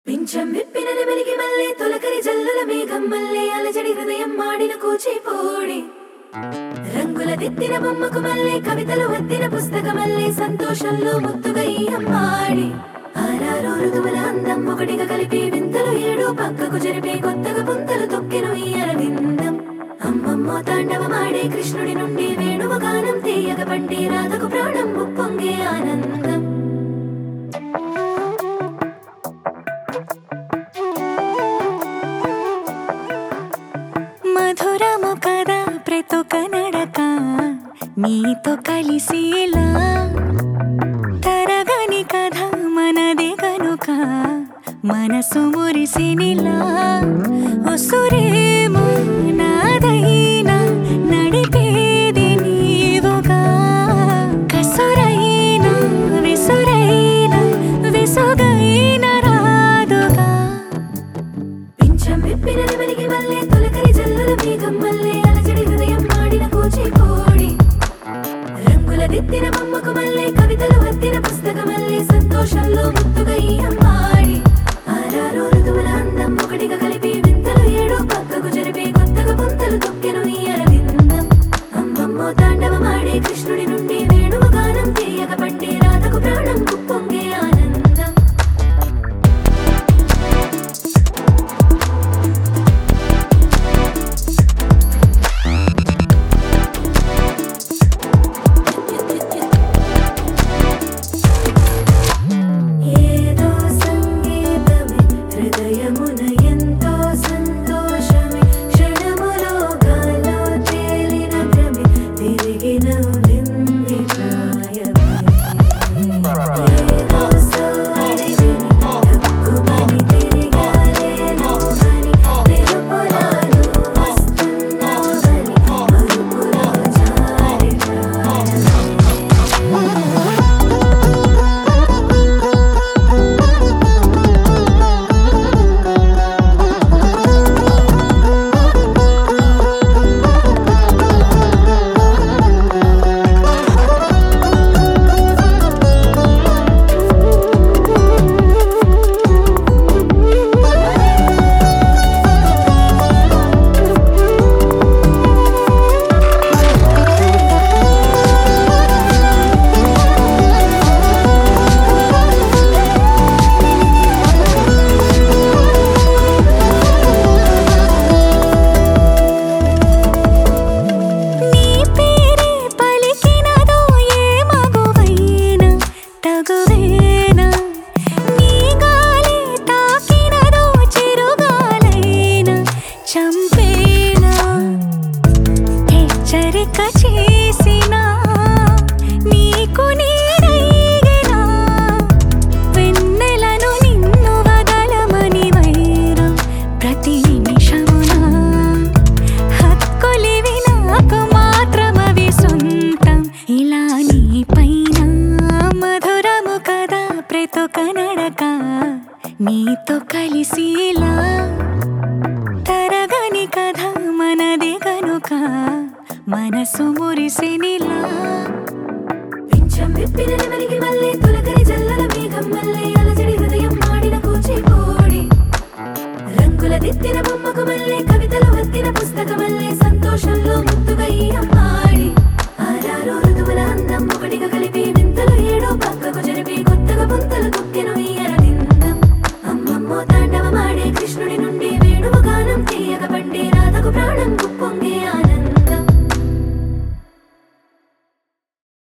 పింఛం విప్పిన నెమలికి మళ్ళీ తొలకరి జల్లుల మేఘం మళ్ళీ అలజడి హృదయం మాడిన కూచిపోడి రంగుల దిద్దిన బొమ్మకు మళ్ళీ కవితలు వద్దిన పుస్తకమల్లే సంతోషంలో ముద్దుగా ఈ అమ్మాడి ఆరారు ఋతువుల అందం ఒకటిగా కలిపి వింతలు ఏడు పక్కకు జరిపే కొత్తగా పుంతలు తొక్కెను ఈ అరవిందం అమ్మమ్మో తాండవమాడే కృష్ణుడి నుండి వేణువ గానం తీయగ పండి రాధకు ప్రాణం ఉప్పొంగే ఆనందం మధురము కదా ప్రతొక నడక నీతో కలిసేలా తరగని కథ మనదే కనుక మనసు మురిసినిలా ఉసురేమో నాదైనా నడిపేది నీవుగా కసురైనా విసురైనా విసుగైన రాదుగా పింఛం విప్పిన నెమలికి మళ్ళీ తొలకరి జల్లుల మేఘం మళ్ళీ అలజడి హృదయం మాడిన కూచిపోడి రంగుల దిద్దిన బొమ్మకు మళ్ళీ కవితలు వద్దిన పుస్తకమల్లే సంతోషంలో ముద్దుగా ఈ అమ్మాడి ఆరారు ఋతువుల అందం ఒకటిగా కలిపి వింతలు ఏడు పక్కకు జరిపే కొత్తగా పుంతలు తొక్కెను ఈ అరవిందం అమ్మమ్మో తాండవమాడే కృష్ణుడి నుండి వేణువ గానం తీయగ పండి రాధకు ప్రాణం ఉప్పొంగే ఆనందం ఏదో సంగీతమే హృదయమున ఎంతో సంతోషమే క్షణములో గాలో తేలిన భ్రమే తిరిగి నవ్వింది ప్రాయమే ఏదో సోయరిని తక్కువని తిరిగాలేను అని తెలుపులాను వస్తున్నావని మరుపులో జారి ప్రాయమే నీ పేరే పలికినదో ఏ మగువైనా తగువేనా నీ గాలి తాకినదో చిరుగాలైనా చంపేనా హెచ్చరిక చేసినా నీకు నీడైనా వెన్నెలను నిన్ను వదలమని వైరం ప్రతి నిమిషమునా హక్కులివి నాకు మాత్రమవి సొంతం ఇలా నీ పైన మధురము కదా ప్రతొక నడక నీతో కలిసిలా తరగని కథ మనది కనుక మనసు మురిసినిలా పింఛం విప్పిన నెమలికి మళ్ళీ తొలకరి జల్లల మేఘం మళ్ళీ అలజడి హృదయం మాడిన కూచిపోడి రంగుల దిద్దిన బొమ్మకు మళ్ళీ కవితలు వద్దిన పుస్తకమల్లే సంతోషంలో ముద్దుగా ఈ అమ్మాడి ఆరారు ఋతువుల అందం ఒకటిగా కలిపి వింతలు ఏడు పక్కకు జరిపి కొత్తగా పుంతలు తొక్కెను ఈ అరవిందం అమ్మమ్మో తాండవమాడే కృష్ణుడి నుండి వేణువ గానం తీయగ పండి రాధకు ప్రాణం ఉప్పొంగి